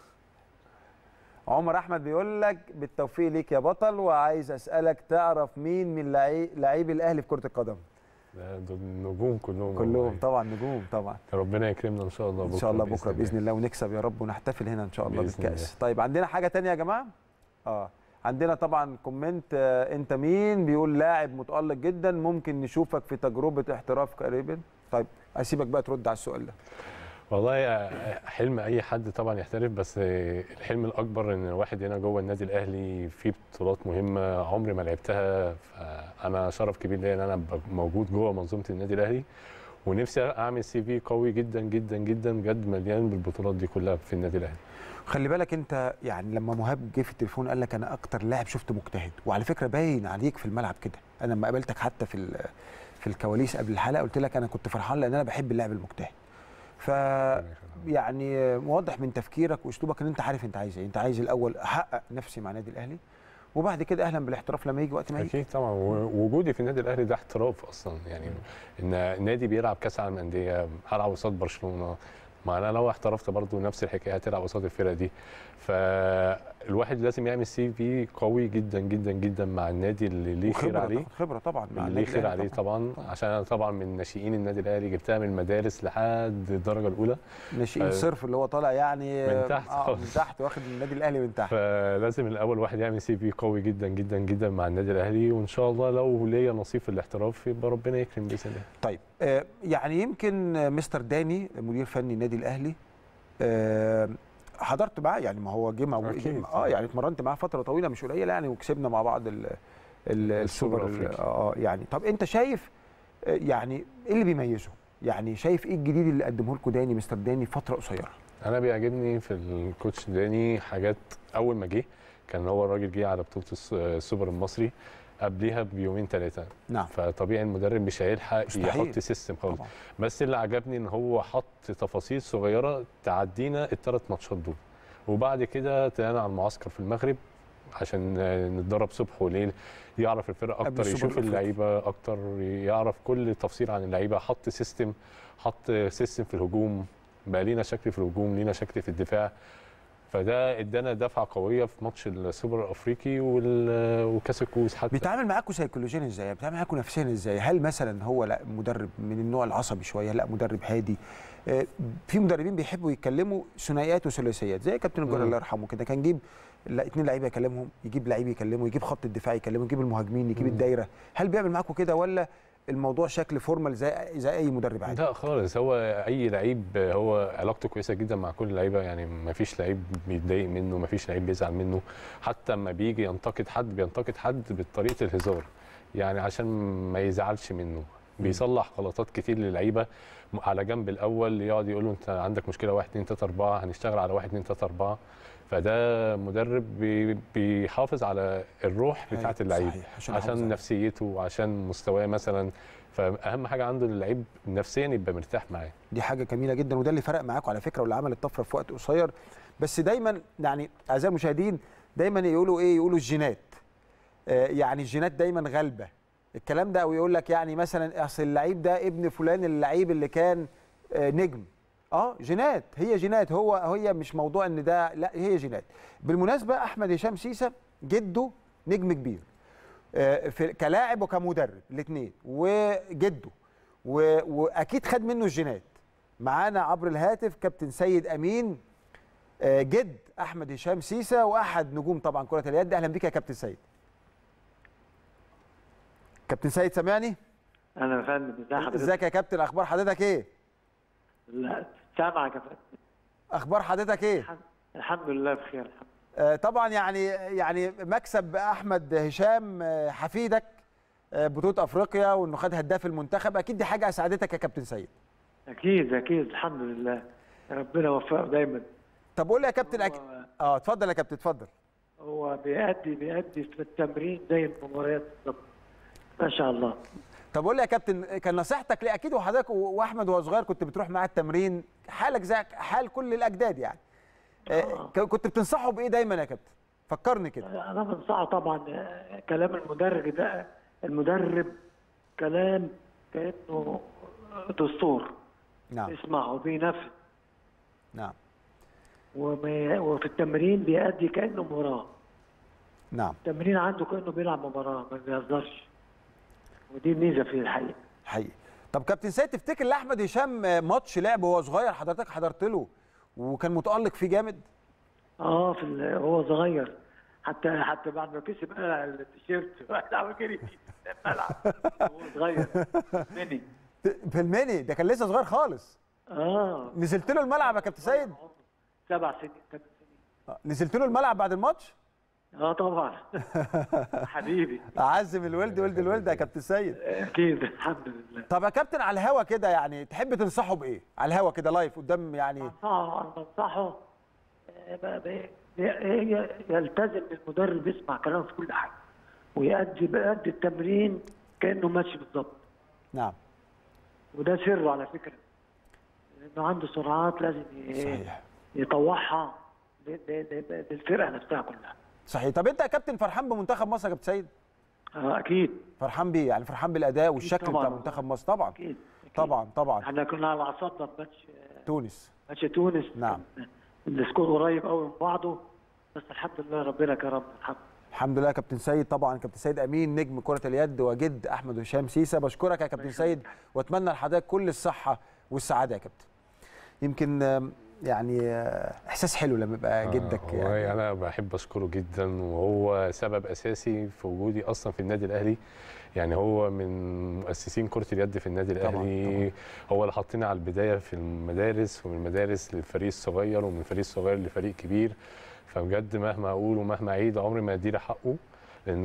عمر احمد بيقول لك بالتوفيق ليك يا بطل وعايز اسالك تعرف مين من لعي- لعيب الاهلي في كره القدم ده دول النجوم كلهم كلهم والله. طبعا نجوم طبعا ربنا يكرمنا ان شاء الله بكره ان شاء الله بكره باذن الله ونكسب يا رب ونحتفل هنا ان شاء الله بإذن بالكاس الله. طيب عندنا حاجه تانية يا جماعه اه عندنا طبعا كومنت آه انت مين بيقول لاعب متالق جدا ممكن نشوفك في تجربه احتراف قريبا طيب اسيبك بقى ترد على السؤال ده والله يا- حلم اي حد طبعا يحترف بس الحلم الاكبر ان الواحد هنا جوه النادي الاهلي في بطولات مهمه عمري ما لعبتها فانا شرف كبير ليا ان انا ابقى موجود جوه منظومه النادي الاهلي ونفسي اعمل سي في قوي جدا جدا جدا بجد مليان بالبطولات دي كلها في النادي الاهلي خلي بالك انت يعني لما مهاب جه في التليفون قال لك انا اكتر لاعب شفته مجتهد وعلى فكره باين عليك في الملعب كده انا لما قابلتك حتى في ال- في الكواليس قبل الحلقه قلت لك انا كنت فرحان لان انا بحب اللاعب المجتهد ف يعني واضح من تفكيرك واسلوبك ان انت عارف انت عايز ايه انت عايز الاول احقق نفسي مع النادي الاهلي وبعد كده اهلا بالاحتراف لما يجي وقت ما يجي اكيد طبعا ووجودي في النادي الاهلي ده احتراف اصلا يعني ان نادي بيلعب كاس عالم انديه هلعب قصاد برشلونه ما انا لو احترفت برضو نفس الحكايه هتلعب قصاد الفرقه دي فالواحد لازم يعمل سي في قوي جدا جدا جدا مع النادي اللي ليه خير وخبرة عليه تاخد خبره طبعا مع اللي ليه النادي خير الأهلي عليه طبعا عشان انا طبعا من ناشئين النادي الاهلي جبتها من المدارس لحد الدرجه الاولى ناشئين ف- صرف اللي هو طالع يعني من تحت آه خالص. من تحت واخد النادي الاهلي من تحت فلازم الاول واحد يعمل سي في قوي جدا جدا جدا مع النادي الاهلي وان شاء الله لو ليا نصيب في الاحتراف يبقى ربنا يكرم باذن الله طيب آه، يعني يمكن آه، مستر داني مدير فني النادي الاهلي آه، حضرت معاه يعني ما هو جه مع أكيد. اه يعني اتمرنت معاه فتره طويله مش قليله يعني وكسبنا مع بعض ال ال السوبر ال- الأفريقي. اه يعني طب انت شايف آه، يعني ايه اللي بيميزه؟ يعني شايف ايه الجديد اللي قدمه لكم داني مستر داني في فتره قصيره؟ انا بيعجبني في الكوتش داني حاجات اول ما جه كان هو الراجل جه على بطوله الس- السوبر المصري قبليها بيومين ثلاثه نعم فطبيعي المدرب مش هيلحق مستحيل. يحط سيستم خالص طبعا بس اللي عجبني ان هو حط تفاصيل صغيره تعدينا الثلاث ماتشات دول وبعد كده طلعنا على المعسكر في المغرب عشان آه، نتدرب صبح وليل يعرف الفرق قبل اكتر السوبر يشوف الأفريقي. اللعيبه اكتر يعرف كل تفصيل عن اللعيبه حط سيستم حط سيستم في الهجوم بقى لينا شكل في الهجوم لينا شكل في الدفاع فده ادانا دفعه قويه في ماتش السوبر الافريقي وال- وكاس الكؤوس حتى بيتعامل معاكم سيكولوجيا ازاي؟ بيتعامل معاكم نفسيا ازاي؟ هل مثلا هو لا مدرب من النوع العصبي شويه؟ لا مدرب هادي؟ آه، في مدربين بيحبوا يتكلموا ثنائيات وثلاثيات زي كابتن الجوهر مم. الله يرحمه كده كان يجيب لا اتنين لعيبه يكلمهم يجيب لعيب يكلمه يجيب خط الدفاع يكلمه يجيب المهاجمين يجيب مم. الدايره هل بيعمل معاكم كده ولا الموضوع شكل فورمال زي زي اي مدرب عادي؟ لا خالص هو اي لعيب هو علاقته كويسه جدا مع كل اللعيبه يعني ما فيش لعيب بيتضايق منه ما فيش لعيب بيزعل منه حتى لما بيجي ينتقد حد بينتقد حد بطريقه الهزار يعني عشان ما يزعلش منه بيصلح غلطات كتير للعيبه على جنب الاول يقعد يقول له انت عندك مشكله 1 2 3 4 هنشتغل على 1 2 3 4 فده مدرب بي- بيحافظ على الروح أيوة، بتاعه اللعيب صحيح، عشان يحافظ عشان عليه. نفسيته وعشان مستواه مثلا فاهم حاجه عنده اللعيب نفسيا يبقى مرتاح معاه دي حاجه جميله جدا وده اللي فرق معاكم على فكره واللي عمل الطفره في وقت قصير بس دايما يعني اعزائي المشاهدين دايما يقولوا ايه يقولوا الجينات آه يعني الجينات دايما غالبه الكلام ده او يقول لك يعني مثلا اصل اللعيب ده ابن فلان اللعيب اللي كان آه نجم اه جينات هي جينات هو هي مش موضوع ان ده لا هي جينات بالمناسبه احمد هشام سيسه جده نجم كبير آه، في كلاعب وكمدرب الاثنين وجده و... واكيد خد منه الجينات معانا عبر الهاتف كابتن سيد امين آه، جد احمد هشام سيسا واحد نجوم طبعا كره اليد اهلا بيك يا كابتن سيد كابتن سيد سامعني انا يا فندم ازي حضرتك ازيك يا كابتن اخبار حضرتك ايه لا سامعك يا فندم اخبار حضرتك ايه الحمد- الحمد لله بخير الحمد آه، طبعا يعني يعني مكسب احمد هشام آه، حفيدك آه، بطوله افريقيا وانه خد هداف المنتخب اكيد دي حاجه اسعدتك يا كابتن سيد اكيد اكيد الحمد لله ربنا يوفقه دايما طب قول لي يا كابتن أك... هو- اه اتفضل يا كابتن اتفضل هو بيأدي بيأدي في التمرين زي المباريات بالظبط ما شاء الله طب قول لي يا كابتن كان نصيحتك ليه اكيد وحضرتك و- واحمد وهو صغير كنت بتروح معاه التمرين حالك زي حال كل الاجداد يعني آه، ك- كنت بتنصحه بايه دايما يا كابتن فكرني كده انا بنصحه طبعا آه، كلام المدرب ده المدرب كلام كانه دستور نعم يسمعه بينفذ نعم وما- وفي التمرين بيأدي كانه مباراه نعم التمرين عنده كانه بيلعب مباراه ما بيهزرش ودي ميزه فيه الحقيقه حقيقي طب كابتن سيد تفتكر لاحمد هشام آه، ماتش لعب وهو صغير حضرتك حضرت له وكان متالق فيه جامد اه في ال- هو صغير حتى حتى بعد ما كسب قلع التيشيرت راح جري في الملعب هو صغير مني في الميني ده كان لسه صغير خالص اه نزلت له الملعب يا كابتن سيد سبع سنين ثمان سنين آه، نزلت له الملعب بعد الماتش اه طبعا حبيبي اعزم الولد ولد الولد يا كابتن سيد اكيد الحمد لله طب يا كابتن على الهوا كده يعني تحب تنصحه بايه على الهوا كده لايف قدام يعني انصحه انا بنصحه آه، ب- ب- ي- يلتزم بالمدرب يسمع كلامه في كل حاجه ويأدي بيأدي التمرين كانه ماشي بالظبط نعم وده سره على فكره لانه عنده سرعات لازم ي- صحيح يطوعها ل- ل- ل- للفرقه نفسها كلها صحيح طب انت يا كابتن فرحان بمنتخب مصر يا كابتن سيد آه اكيد فرحان بيه يعني فرحان بالاداء والشكل طبعاً. بتاع منتخب مصر طبعا اكيد أكيد. طبعا طبعا احنا كنا على اعصابنا في ماتش تونس ماتش تونس نعم. السكور قريب قوي من بعضه بس الحمد لله ربنا كرمنا الحمد الحمد لله يا كابتن سيد طبعا كابتن سيد امين نجم كره اليد وجد احمد هشام سيسا بشكرك يا كابتن سيد واتمنى لحضرتك كل الصحه والسعاده يا كابتن يمكن آم، يعني آه، احساس حلو لما يبقى جدك آه، والله انا بحب اشكره جدا وهو سبب اساسي في وجودي اصلا في النادي الاهلي يعني هو من مؤسسين كره اليد في النادي طبعاً، الاهلي هو اللي حطينا على البدايه في المدارس ومن المدارس للفريق الصغير ومن الفريق الصغير لفريق كبير فبجد مهما اقول ومهما اعيد عمري ما اديله حقه لان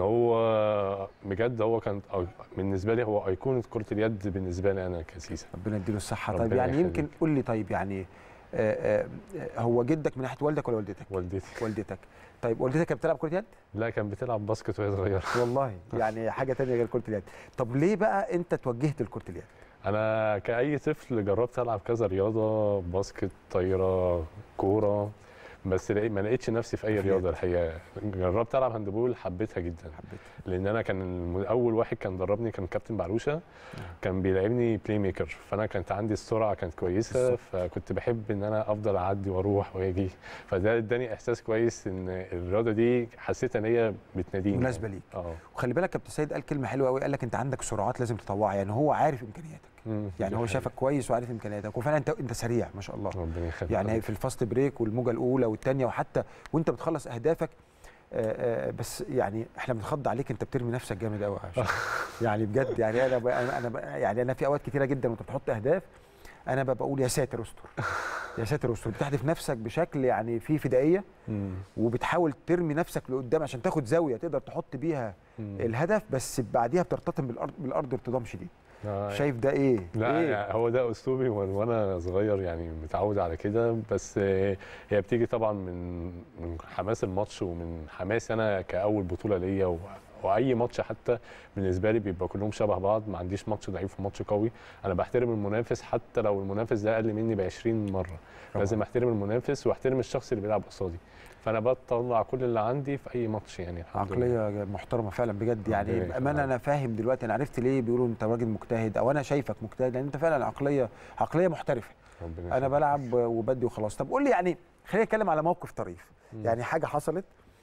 هو بجد هو كان أي- بالنسبه لي هو ايقونه كره اليد بالنسبه لي انا كسيسه ربنا يديله الصحه طيب ربنا يعني يخليك. يمكن قول لي طيب يعني آه، آه، آه، هو جدك من ناحيه والدك ولا والدتك والدتي والدتك طيب والدتك كانت بتلعب كره يد لا كان بتلعب باسكت وهي صغيره والله يعني حاجه تانية غير كره اليد طب ليه بقى انت توجهت لكره اليد انا كاي طفل جربت العب كذا رياضه باسكت طايره كوره بس لقيت- ما لقيتش نفسي في اي في رياضه الحقيقه جربت العب هاندبول حبيتها جدا حبيت لان انا كان الم- اول واحد كان دربني كان كابتن بعلوشه كان بيلعبني بلاي ميكر فانا كانت عندي السرعه كانت كويسه بالظبط. فكنت بحب ان انا افضل اعدي واروح واجي فده اداني احساس كويس ان الرياضه دي حسيت ان هي بتناديني مناسبه ليك اه وخلي بالك كابتن سيد قال كلمه حلوه قوي قال لك انت عندك سرعات لازم تطوعها يعني هو عارف امكانياتك مم، يعني دي هو حقيقة. شافك كويس وعارف امكانياتك وفعلا انت انت سريع ما شاء الله ربنا يخليك يعني في الفاست بريك والموجه الاولى والثانيه وحتى وانت بتخلص اهدافك آه، آه، بس يعني احنا بنخض عليك انت بترمي نفسك جامد قوي يعني بجد يعني انا ب- انا ب- يعني انا في اوقات كتيره جدا وانت بتحط اهداف انا ببقى بقول يا ساتر استر يا ساتر استر بتحدف نفسك بشكل يعني فيه فدائيه مم. وبتحاول ترمي نفسك لقدام عشان تاخد زاويه تقدر تحط بيها مم. الهدف بس بعديها بترتطم بالارض بالارض ارتطام شديد آه، شايف ده ايه لا إيه؟ يعني هو ده اسلوبي وأنا- وانا صغير يعني متعود على كده بس آه، هي بتيجي طبعا من من حماس الماتش ومن حماس انا كاول بطوله ليا و- واي ماتش حتى بالنسبه لي بيبقى كلهم شبه بعض ما عنديش ماتش ضعيف وماتش قوي انا بحترم المنافس حتى لو المنافس ده اقل مني ب 20 مره طبعاً. لازم احترم المنافس واحترم الشخص اللي بيلعب قصادي فانا بطلع كل اللي عندي في اي ماتش يعني الحمد لله. عقليه محترمه فعلا بجد يعني ربنا بامانه يخليك. انا فاهم دلوقتي انا عرفت ليه بيقولوا انت راجل مجتهد او انا شايفك مجتهد لان انت فعلا عقليه عقليه محترفه ربنا انا يخليك. بلعب وبدي وخلاص طب قول لي يعني خلينا نتكلم على موقف طريف مم. يعني حاجه حصلت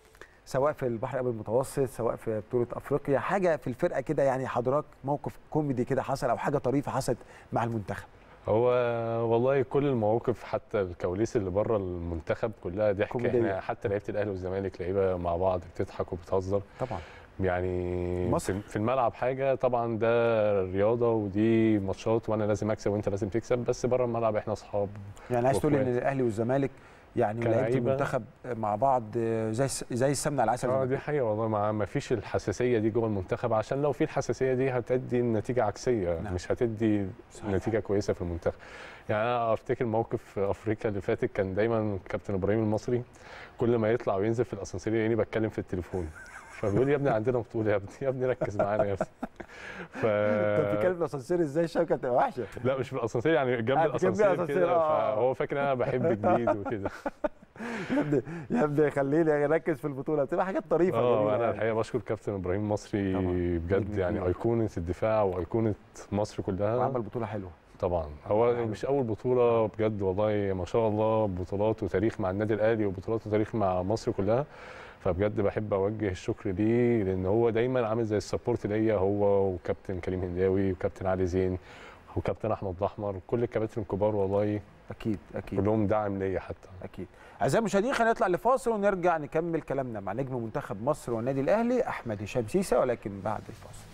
سواء في البحر الابيض المتوسط سواء في بطوله افريقيا حاجه في الفرقه كده يعني حضرتك موقف كوميدي كده حصل او حاجه طريفه حصلت مع المنتخب هو والله كل المواقف حتى الكواليس اللي بره المنتخب كلها ضحك كوميدية. احنا حتى لعيبه الاهلي والزمالك لعيبه مع بعض بتضحك وبتهزر طبعا يعني مصر. في في الملعب حاجه طبعا ده رياضه ودي ماتشات وانا لازم اكسب وانت لازم تكسب بس بره الملعب احنا اصحاب يعني عايز تقول ان وإخوات. الاهلي والزمالك يعني لعيبه كلاعيبة. المنتخب مع بعض زي زي السمنه على العسل اه دي حقيقه والله ما ما فيش الحساسيه دي جوه المنتخب عشان لو في الحساسيه دي هتدي النتيجه عكسيه نعم. مش هتدي صحيح. نتيجه كويسه في المنتخب يعني انا افتكر موقف في افريقيا اللي فاتت كان دايما كابتن ابراهيم المصري كل ما يطلع وينزل في الاسانسير يلاقيني بتكلم في التليفون فبيقول لي يا ابني عندنا بطوله يا ابني يا ابني ركز معانا يا ابني ف كان بيتكلم في الاسانسير ازاي الشبكه تبقى وحشه لا مش في الاسانسير يعني جنب آه، جنب الاسانسير الأسانسير، كده آه. فهو فاكر ان انا بحب جديد وكده يا ابني يا ابني خليني اركز في البطوله بتبقى حاجات طريفه اه جميلة انا يعني. الحقيقه بشكر كابتن ابراهيم مصري طبعاً. بجد نجم يعني كبير. ايقونه الدفاع وايقونه مصر كلها وعمل بطوله حلوه طبعا هو حلو. مش اول بطوله بجد والله ما شاء الله بطولات وتاريخ مع النادي الاهلي وبطولات وتاريخ مع مصر كلها فبجد بحب اوجه الشكر ليه لان هو دايما عامل زي السبورت ليا هو وكابتن كريم هنداوي وكابتن علي زين وكابتن احمد الاحمر كل الكباتن الكبار والله اكيد اكيد كلهم دعم ليا حتى اكيد اعزائي المشاهدين خلينا نطلع لفاصل ونرجع نكمل كلامنا مع نجم منتخب مصر والنادي الاهلي احمد هشام سيسه ولكن بعد الفاصل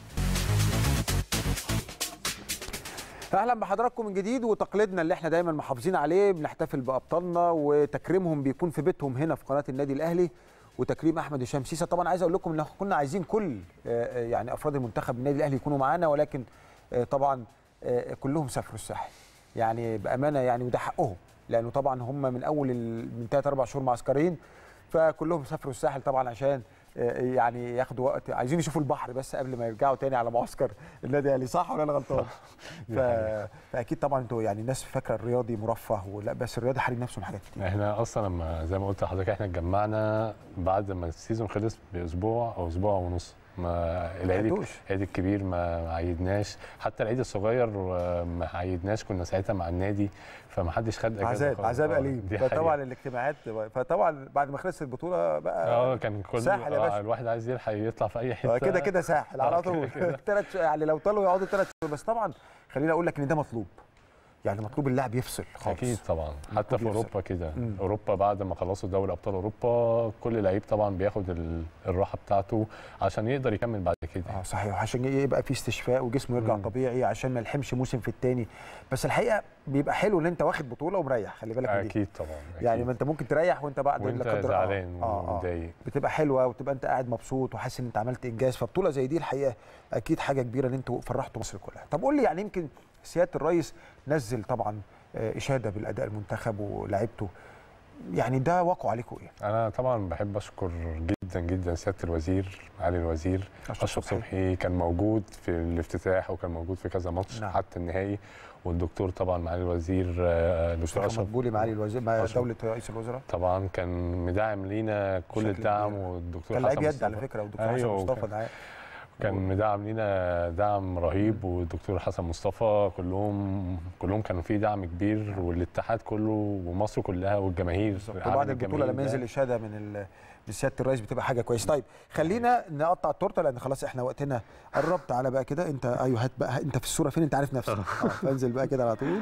اهلا بحضراتكم من جديد وتقليدنا اللي احنا دايما محافظين عليه بنحتفل بابطالنا وتكريمهم بيكون في بيتهم هنا في قناه النادي الاهلي وتكريم احمد هشام سيسه طبعا عايز اقول لكم ان كنا عايزين كل آه، آه، يعني افراد المنتخب النادي الاهلي يكونوا معانا ولكن آه، طبعا آه، كلهم سافروا الساحل يعني بامانه يعني وده حقهم لانه طبعا هم من اول ال- من ثلاث اربع شهور معسكرين فكلهم سافروا الساحل طبعا عشان آه، يعني ياخدوا وقت عايزين يشوفوا البحر بس قبل ما يرجعوا تاني على معسكر النادي الاهلي صح ولا انا غلطان؟ ف... فاكيد طبعا انتوا يعني الناس فاكره الرياضي مرفه ولا بس الرياضي حارم نفسه من حاجات كتير احنا اصلا لما زي ما قلت لحضرتك احنا اتجمعنا بعد ما السيزون خلص باسبوع او اسبوع ونص ما العيد عدوش. العيد الكبير ما ما عيدناش حتى العيد الصغير آه، ما عيدناش كنا ساعتها مع النادي فما حدش خد اجازه عذاب خالص. عذاب آه، اليم دي فطبعا حقيقة. الاجتماعات فطبعا بعد ما خلصت البطوله بقى اه كان كل ساحل يا آه، باشا. الواحد عايز يلحق يطلع في اي حته آه، كده كده ساحل على آه، كده طول كده. ثلاث يعني لو طلعوا يقعدوا ثلاث شهور بس طبعا خليني اقول لك ان ده مطلوب يعني مطلوب اللاعب يفصل خالص اكيد طبعا حتى في يفصل. اوروبا كده مم. اوروبا بعد ما خلصوا دوري ابطال اوروبا كل لعيب طبعا بياخد ال- الراحه بتاعته عشان يقدر يكمل بعد كده اه صحيح عشان يبقى في استشفاء وجسمه يرجع مم. طبيعي عشان ما يلحمش موسم في التاني بس الحقيقه بيبقى حلو ان انت واخد بطوله ومريح خلي بالك من دي اكيد طبعا أكيد. يعني ما انت ممكن تريح وانت بعد وانت لا قدر- آه، زعلان آه، آه. ومتضايق بتبقى حلوه وتبقى انت قاعد مبسوط وحاسس ان انت عملت انجاز فبطوله زي دي الحقيقه اكيد حاجه كبيره ان انتوا فرحتوا مصر كلها طب قول لي يعني يمكن سياده الرئيس نزل طبعا آه، اشاده بالاداء المنتخب ولاعيبته يعني ده وقعوا عليكم ايه انا طبعا بحب اشكر جدا جدا سياده الوزير علي الوزير أشرف اشرف صبحي. صبحي كان موجود في الافتتاح وكان موجود في كذا ماتش نعم. حتى النهائي والدكتور طبعا معالي الوزير آه، الدكتور مصطفى اشرف مدبولي معالي الوزير مع أشرف. دوله رئيس الوزراء طبعا كان مدعم لينا كل بشكل الدعم كبير. والدكتور كان لعيب حسن يد على مصطفى. فكره والدكتور حسن أيوة، مصطفى وكان- ده كان مدعم لينا دعم رهيب والدكتور حسن مصطفى كلهم كلهم كانوا في دعم كبير والاتحاد كله ومصر كلها والجماهير وبعد عامل البطوله الجماهير لما ده. ينزل اشاده من ال- من سياده الرئيس بتبقى حاجه كويسه طيب خلينا نقطع التورته لان خلاص احنا وقتنا قرب تعالى بقى كده انت ايوه هات بقى انت في الصوره فين انت عارف نفسك اه فانزل بقى كده على طول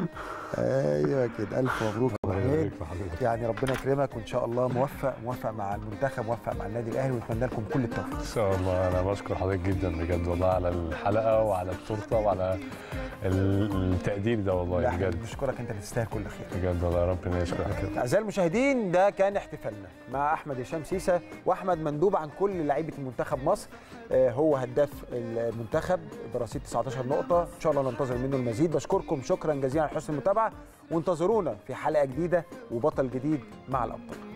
ايوه كده الف مبروك يا أبو الله حميد يبارك في حضرتك. يعني ربنا يكرمك وان شاء الله موفق موفق مع المنتخب موفق مع النادي الاهلي ونتمنى لكم كل التوفيق ان شاء الله انا بشكر حضرتك جدا بجد والله على الحلقه وعلى التورته وعلى ال- التقدير ده لا والله احنا بجد بنشكرك انت تستاهل كل خير بجد والله ربنا يشكرك اعزائي المشاهدين ده كان احتفالنا مع احمد هشام سيسه واحمد مندوب عن كل لعيبه المنتخب مصر آه، هو هداف المنتخب برصيد 19 نقطه ان شاء الله ننتظر منه المزيد بشكركم شكرا جزيلا على حسن المتابعه وانتظرونا في حلقه جديده وبطل جديد مع الابطال